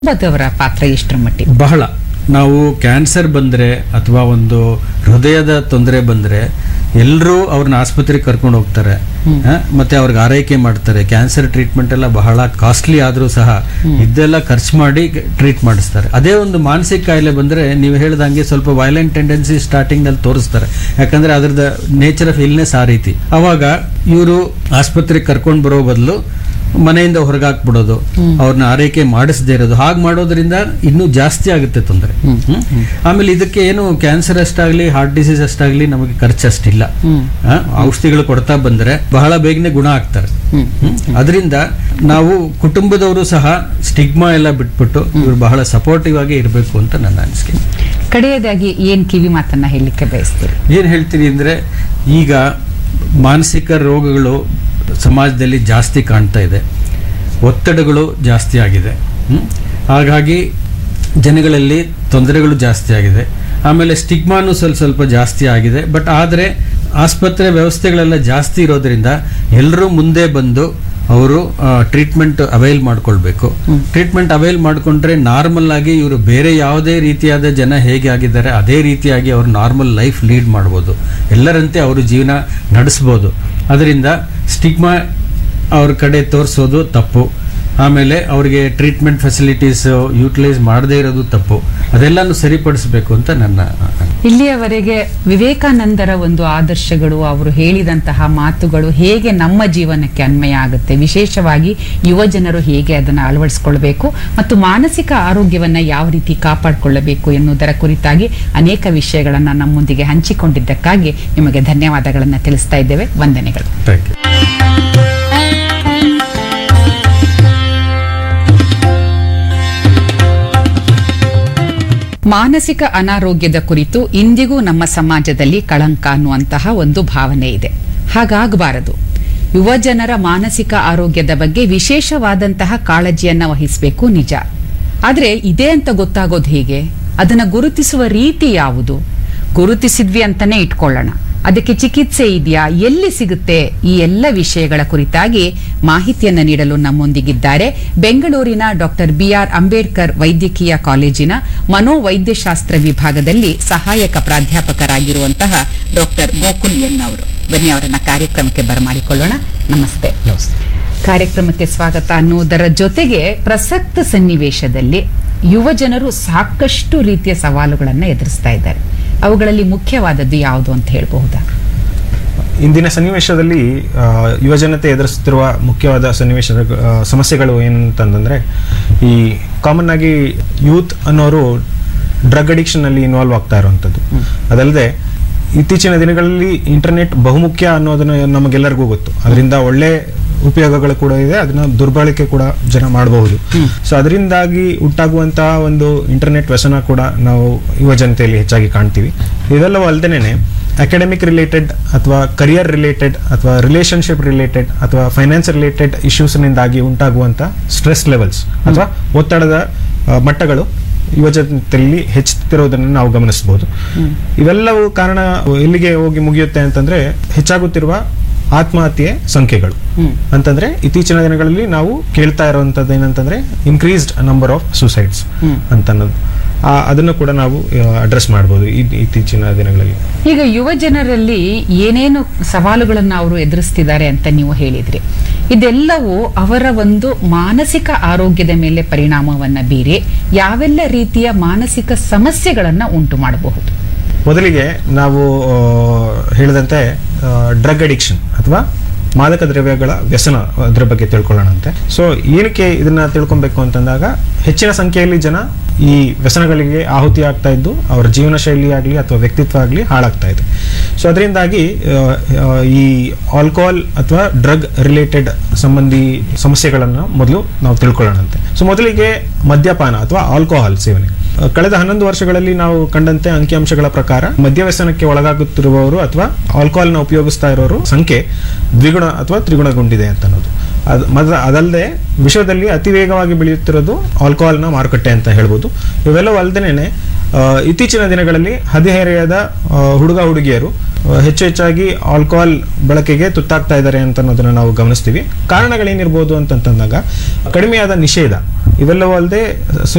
ಕುಟುಂಬದವರ ಪಾತ್ರ ಎಷ್ಟರ ಮಟ್ಟಿಗೆ ಬಹಳ ನಾವು ಕ್ಯಾನ್ಸರ್ ಬಂದರೆ ಅಥವಾ ಒಂದು ಹೃದಯದ ತೊಂದರೆ ಬಂದರೆ ಎಲ್ಲರೂ ಅವ್ರನ್ನ ಆಸ್ಪತ್ರೆಗೆ ಕರ್ಕೊಂಡು ಹೋಗ್ತಾರೆ ಆ, ಮತ್ತೆ ಅವ್ರಿಗೆ ಆರೈಕೆ ಮಾಡ್ತಾರೆ ಕ್ಯಾನ್ಸರ್ ಟ್ರೀಟ್ಮೆಂಟ್ ಎಲ್ಲ ಬಹಳ ಕಾಸ್ಟ್ಲಿ ಆದರೂ ಸಹ ಇದೆಲ್ಲ ಖರ್ಚು ಮಾಡಿ ಟ್ರೀಟ್ ಮಾಡಿಸ್ತಾರೆ ಅದೇ ಒಂದು ಮಾನಸಿಕ ಕಾಯಿಲೆ ಬಂದರೆ ನೀವು ಹೇಳ್ದಂಗೆ ಸ್ವಲ್ಪ ವೈಲೆಂಟ್ ಟೆಂಡೆನ್ಸಿ ಸ್ಟಾರ್ಟಿಂಗ್ನಲ್ಲಿ ತೋರಿಸ್ತಾರೆ ಯಾಕಂದ್ರೆ ಅದ್ರದ್ದು ನೇಚರ್ ಆಫ್ ಇಲ್ನೆಸ್ ಆ ರೀತಿ ಅವಾಗ ಇವರು ಆಸ್ಪತ್ರೆಗೆ ಕರ್ಕೊಂಡು ಬರೋ ಬದಲು ಮನೆಯಿಂದ ಹೊರಗಾಕ್ಬಿಡೋದು ಅವ್ರನ್ನ ಆರೈಕೆ ಮಾಡಿಸದೇ ಇರೋದು ಹಾಗೆ ಮಾಡೋದ್ರಿಂದ ಇನ್ನೂ ಜಾಸ್ತಿ ಆಗುತ್ತೆ ತೊಂದರೆ ಆಮೇಲೆ ಇದಕ್ಕೆ ಏನು ಕ್ಯಾನ್ಸರ್ ಅಷ್ಟಾಗ್ಲಿ ಹಾರ್ಟ್ ಡಿಸೀಸ್ ಅಷ್ಟಾಗ್ಲಿ ನಮಗೆ ಖರ್ಚು ಅಷ್ಟಿಲ್ಲ ಆ, ಔಷಧಿಗಳು ಕೊಡ್ತಾ ಬಂದ್ರೆ ಬಹಳ ಬೇಗನೆ ಗುಣ ಆಗ್ತಾರೆ ಅದರಿಂದ ನಾವು ಕುಟುಂಬದವರು ಸಹ ಸ್ಟಿಗ್ಮಾ ಎಲ್ಲ ಬಿಟ್ಬಿಟ್ಟು ಇವ್ರು ಬಹಳ ಸಪೋರ್ಟಿವ್ ಆಗಿ ಇರಬೇಕು ಅಂತ ನನ್ನ ಅನಿಸಿಕೆ ಕಡೆಯದಾಗಿ ಏನ್ ಕಿವಿ ಮಾತನ್ನ ಹೇಳಲಿಕ್ಕೆ ಬಯಸ್ತೀರಿ ಏನು ಹೇಳ್ತೀನಿ ಅಂದರೆ ಈಗ ಮಾನಸಿಕ ರೋಗಗಳು ಸಮಾಜದಲ್ಲಿ ಜಾಸ್ತಿ ಕಾಣ್ತಾ ಇದೆ ಒತ್ತಡಗಳು ಜಾಸ್ತಿ ಆಗಿದೆ ಹ್ಮ್? ಹಾಗಾಗಿ ಜನಗಳಲ್ಲಿ ತೊಂದರೆಗಳು ಜಾಸ್ತಿ ಆಗಿದೆ ಆಮೇಲೆ ಸ್ಟಿಗ್ಮಾನು ಸ್ವಲ್ಪ ಸ್ವಲ್ಪ ಜಾಸ್ತಿ ಆಗಿದೆ ಬಟ್ ಆದರೆ ಆಸ್ಪತ್ರೆ ವ್ಯವಸ್ಥೆಗಳೆಲ್ಲ ಜಾಸ್ತಿ ಇರೋದ್ರಿಂದ ಎಲ್ಲರೂ ಮುಂದೆ ಬಂದು ಅವರು ಟ್ರೀಟ್ಮೆಂಟ್ ಅವೈಲ್ ಮಾಡ್ಕೊಳ್ಬೇಕು ಟ್ರೀಟ್ಮೆಂಟ್ ಅವೈಲ್ ಮಾಡ್ಕೊಂಡ್ರೆ ನಾರ್ಮಲ್ ಆಗಿ ಇವರು ಬೇರೆ ಯಾವುದೇ ರೀತಿಯಾದ ಜನ ಹೇಗೆ ಆಗಿದ್ದಾರೆ ಅದೇ ರೀತಿಯಾಗಿ ಅವರು ನಾರ್ಮಲ್ ಲೈಫ್ ಲೀಡ್ ಮಾಡ್ಬೋದು ಎಲ್ಲರಂತೆ ಅವರು ಜೀವನ ನಡೆಸ್ಬೋದು ಅದರಿಂದ ಸ್ಟಿಗ್ಮಾ ಅವ್ರ ಕಡೆ ತೋರಿಸೋದು ತಪ್ಪು ಆಮೇಲೆ ಅವರಿಗೆ ಟ್ರೀಟ್ಮೆಂಟ್ ಫೆಸಿಲಿಟೀಸ್ ಯೂಟಿಲೈಸ್ ಮಾಡದೇ ಇರೋದು ತಪ್ಪು ಅದೆಲ್ಲನೂ ಸರಿಪಡಿಸಬೇಕು ಅಂತ ನನ್ನ ಇಲ್ಲಿಯವರೆಗೆ ವಿವೇಕಾನಂದರ ಒಂದು ಆದರ್ಶಗಳು ಅವರು ಹೇಳಿದಂತಹ ಮಾತುಗಳು ಹೇಗೆ ನಮ್ಮ ಜೀವನಕ್ಕೆ ಅನ್ವಯ ಆಗುತ್ತೆ ವಿಶೇಷವಾಗಿ ಯುವ ಜನರು ಹೇಗೆ ಅದನ್ನು ಅಳವಡಿಸಿಕೊಳ್ಬೇಕು ಮತ್ತು ಮಾನಸಿಕ ಆರೋಗ್ಯವನ್ನ ಯಾವ ರೀತಿ ಕಾಪಾಡಿಕೊಳ್ಳಬೇಕು ಎನ್ನುವುದರ ಕುರಿತಾಗಿ ಅನೇಕ ವಿಷಯಗಳನ್ನ ನಮ್ಮೊಂದಿಗೆ ಹಂಚಿಕೊಂಡಿದ್ದಕ್ಕಾಗಿ ನಿಮಗೆ ಧನ್ಯವಾದಗಳನ್ನು ತಿಳಿಸ್ತಾ ಇದ್ದೇವೆ ವಂದನೆಗಳು ಥ್ಯಾಂಕ್ ಯು ಮಾನಸಿಕ ಅನಾರೋಗ್ಯದ ಕುರಿತು ಇಂದಿಗೂ ನಮ್ಮ ಸಮಾಜದಲ್ಲಿ ಕಳಂಕ ಅನ್ನುವಂತಹ ಒಂದು ಭಾವನೆ ಇದೆ ಹಾಗಾಗಬಾರದು ಯುವ ಜನರ ಮಾನಸಿಕ ಆರೋಗ್ಯದ ಬಗ್ಗೆ ವಿಶೇಷವಾದಂತಹ ಕಾಳಜಿಯನ್ನ ವಹಿಸಬೇಕು ನಿಜ ಆದ್ರೆ ಇದೆ ಅಂತ ಗೊತ್ತಾಗೋದು ಹೇಗೆ ಅದನ್ನ ಗುರುತಿಸುವ ರೀತಿ ಯಾವುದು ಗುರುತಿಸಿದ್ವಿ ಅಂತಾನೆ ಇಟ್ಕೊಳ್ಳೋಣ ಅದಕ್ಕೆ ಚಿಕಿತ್ಸೆ ಇದೆಯಾ ಎಲ್ಲಿ ಸಿಗುತ್ತೆ ಈ ಎಲ್ಲ ವಿಷಯಗಳ ಕುರಿತಾಗಿ ಮಾಹಿತಿಯನ್ನ ನೀಡಲು ನಮ್ಮೊಂದಿಗಿದ್ದಾರೆ ಬೆಂಗಳೂರಿನ ಡಾಕ್ಟರ್ ಬಿಆರ್ ಅಂಬೇಡ್ಕರ್ ವೈದ್ಯಕೀಯ ಕಾಲೇಜಿನ ಮನೋವೈದ್ಯಶಾಸ್ತ್ರ ವಿಭಾಗದಲ್ಲಿ ಸಹಾಯಕ ಪ್ರಾಧ್ಯಾಪಕರಾಗಿರುವಂತಹ ಡಾಕ್ಟರ್ ಗೋಕುಲ್ ಎನ್ ಅವರು ಬನ್ನಿ ಅವರನ್ನ ಕಾರ್ಯಕ್ರಮಕ್ಕೆ ಬರಮಾಡಿಕೊಳ್ಳೋಣ ನಮಸ್ತೆ ಕಾರ್ಯಕ್ರಮಕ್ಕೆ ಸ್ವಾಗತ ಅನ್ನುವುದರ ಜೊತೆಗೆ ಪ್ರಸಕ್ತ ಸನ್ನಿವೇಶದಲ್ಲಿ ಯುವ ಜನರು ಸಾಕಷ್ಟು ರೀತಿಯ ಸವಾಲುಗಳನ್ನು ಎದುರಿಸ್ತಾ ಇದ್ದಾರೆ ಅವುಗಳಲ್ಲಿ ಮುಖ್ಯವಾದದ್ದು ಯಾವುದು ಅಂತ ಹೇಳಬಹುದಾ ಇಂದಿನ ಸನ್ನಿವೇಶದಲ್ಲಿ ಆ, ಯುವಜನತೆ ಎದುರಿಸುತ್ತಿರುವ ಮುಖ್ಯವಾದ ಸನ್ನಿವೇಶದ ಆ, ಸಮಸ್ಯೆಗಳು ಏನಂತಂದ್ರೆ ಈ ಕಾಮನ್ ಆಗಿ ಯೂತ್ ಅನ್ನೋರು ಡ್ರಗ್ ಅಡಿಕ್ಷನ್ ಅಲ್ಲಿ ಇನ್ವಾಲ್ವ್ ಆಗ್ತಾ ಇರುವಂಥದ್ದು ಅದಲ್ಲದೆ ಇತ್ತೀಚಿನ ದಿನಗಳಲ್ಲಿ ಇಂಟರ್ನೆಟ್ ಬಹುಮುಖ್ಯ ಅನ್ನೋದನ್ನು ನಮಗೆಲ್ಲರಿಗೂ ಗೊತ್ತು ಅದರಿಂದ ಒಳ್ಳೆ ಉಪಯೋಗಗಳು ಕೂಡ ಇದೆ ಅದನ್ನ ದುರ್ಬಳಕೆ ಕೂಡ ಜನ ಮಾಡಬಹುದು ಸೊ ಅದರಿಂದಾಗಿ ಉಂಟಾಗುವಂತಹ ಒಂದು ಇಂಟರ್ನೆಟ್ ವ್ಯಸನ ಕೂಡ ನಾವು ಯುವ ಜನತೆಯಲ್ಲಿ ಹೆಚ್ಚಾಗಿ ಕಾಣ್ತೀವಿ ಇವೆಲ್ಲವೂ ಅಲ್ಲದೇನೆ ಅಕಾಡೆಮಿಕ್ ರಿಲೇಟೆಡ್ ಅಥವಾ ಕರಿಯರ್ ರಿಲೇಟೆಡ್ ಅಥವಾ ರಿಲೇಶನ್ಶಿಪ್ ರಿಲೇಟೆಡ್ ಅಥವಾ ಫೈನಾನ್ಸ್ ರಿಲೇಟೆಡ್ ಇಶ್ಯೂಸ್ನಿಂದಾಗಿ ಉಂಟಾಗುವಂಥ ಸ್ಟ್ರೆಸ್ ಲೆವೆಲ್ಸ್ ಅಥವಾ ಒತ್ತಡದ ಆ, ಮಟ್ಟಗಳು ಯುವಜನತೆಯಲ್ಲಿ ಹೆಚ್ಚುತ್ತಿರೋದನ್ನು ನಾವು ಗಮನಿಸಬಹುದು ಇವೆಲ್ಲವೂ ಕಾರಣ ಎಲ್ಲಿಗೆ ಹೋಗಿ ಮುಗಿಯುತ್ತೆ ಅಂತಂದ್ರೆ ಹೆಚ್ಚಾಗುತ್ತಿರುವ ಆತ್ಮಹತ್ಯೆ ಸಂಖ್ಯೆಗಳು ಅಂತಂದ್ರೆ ಇತ್ತೀಚಿನ ದಿನಗಳಲ್ಲಿ ನಾವು ಕೇಳ್ತಾ ಇರುವಂತದ್ದು ಏನಂತಂದ್ರೆ ಇನ್ಕ್ರೀಸ್ಡ್ ನಂಬರ್ ಆಫ್ ಸುಸೈಡ್ಸ್ ಅಂತ ಅನ್ನೋದು ಆ, ಅದನ್ನು ಕೂಡ ನಾವು ಅಡ್ರೆಸ್ ಮಾಡ್ಬೋದು ಈ- ಇತ್ತೀಚಿನ ದಿನಗಳಲ್ಲಿ ಈಗ ಯುವ ಜನರಲ್ಲಿ ಏನೇನು ಸವಾಲುಗಳನ್ನು ಅವರು ಎದುರಿಸ್ತಿದ್ದಾರೆ ಅಂತ ನೀವು ಹೇಳಿದ್ರಿ ಇದೆಲ್ಲವೂ ಅವರ ಒಂದು ಮಾನಸಿಕ ಆರೋಗ್ಯದ ಮೇಲೆ ಪರಿಣಾಮವನ್ನ ಬೀರಿ ಯಾವೆಲ್ಲ ರೀತಿಯ ಮಾನಸಿಕ ಸಮಸ್ಯೆಗಳನ್ನ ಉಂಟು ಮಾಡಬಹುದು ಮೊದಲಿಗೆ ನಾವು ಆ, ಹೇಳಿದಂತೆ ಡ್ರಗ್ ಅಡಿಕ್ಷನ್ ಅಥವಾ ಮಾದಕ ದ್ರವ್ಯಗಳ ವ್ಯಸನ ಅದರ ಬಗ್ಗೆ ತಿಳ್ಕೊಳ್ಳೋಣಂತೆ ಸೊ ಏನಕ್ಕೆ ಇದನ್ನ ತಿಳ್ಕೊಬೇಕು ಅಂತಂದಾಗ ಹೆಚ್ಚಿನ ಸಂಖ್ಯೆಯಲ್ಲಿ ಜನ ಈ ವ್ಯಸನಗಳಿಗೆ ಆಹುತಿ ಆಗ್ತಾ ಇದ್ದು ಅವರ ಜೀವನ ಶೈಲಿ ಆಗಲಿ ಅಥವಾ ವ್ಯಕ್ತಿತ್ವ ಆಗಲಿ ಹಾಳಾಗ್ತಾ ಇದೆ ಸೊ ಅದರಿಂದಾಗಿ ಆ, ಆ, ಈ ಆಲ್ಕೋಹಾಲ್ ಅಥವಾ ಡ್ರಗ್ ರಿಲೇಟೆಡ್ ಸಂಬಂಧಿ ಸಮಸ್ಯೆಗಳನ್ನು ಮೊದಲು ನಾವು ತಿಳ್ಕೊಳ್ಳೋಣಂತೆ ಸೊ ಮೊದಲಿಗೆ ಮದ್ಯಪಾನ ಅಥವಾ ಆಲ್ಕೋಹಾಲ್ ಸೇವನೆ ಆ, ಕಳೆದ ಹನ್ನೊಂದು ವರ್ಷಗಳಲ್ಲಿ ನಾವು ಕಂಡಂತೆ ಅಂಕಿಅಂಶಗಳ ಪ್ರಕಾರ ಮದ್ಯವ್ಯಸನಕ್ಕೆ ಒಳಗಾಗುತ್ತಿರುವವರು ಅಥವಾ ಆಲ್ಕೋಹಾಲ್ನ ಉಪಯೋಗಿಸ್ತಾ ಇರೋರು ಸಂಖ್ಯೆ ದ್ವಿಗುಣ ಅಥವಾ ತ್ರಿಗುಣಗೊಂಡಿದೆ ಅಂತ ಅನ್ನೋದು ಅದ್ ಮೊದಲ ಅದಲ್ಲದೆ ವಿಶ್ವದಲ್ಲಿ ಅತಿ ವೇಗವಾಗಿ ಬೆಳೆಯುತ್ತಿರೋದು ಆಲ್ಕೋಹಾಲ್ನ ಮಾರುಕಟ್ಟೆ ಅಂತ ಹೇಳ್ಬೋದು ಇವೆಲ್ಲವೂ ಅಲ್ಲದೇನೆ ಇತ್ತೀಚಿನ ದಿನಗಳಲ್ಲಿ ಹದಿಹರೆಯದ ಆ, ಹುಡುಗ ಹುಡುಗಿಯರು ಆ, ಹೆಚ್ಚು ಹೆಚ್ಚಾಗಿ ಆಲ್ಕೋಹಾಲ್ ಬಳಕೆಗೆ ತುತ್ತಾಗ್ತಾ ಇದ್ದಾರೆ ಅಂತ ಅನ್ನೋದನ್ನ ನಾವು ಗಮನಿಸ್ತೀವಿ ಕಾರಣಗಳೇನಿರ್ಬೋದು ಅಂತಂತಂದಾಗ ಕಡಿಮೆಯಾದ ನಿಷೇಧ ಇವೆಲ್ಲವೂ ಅಲ್ಲದೆ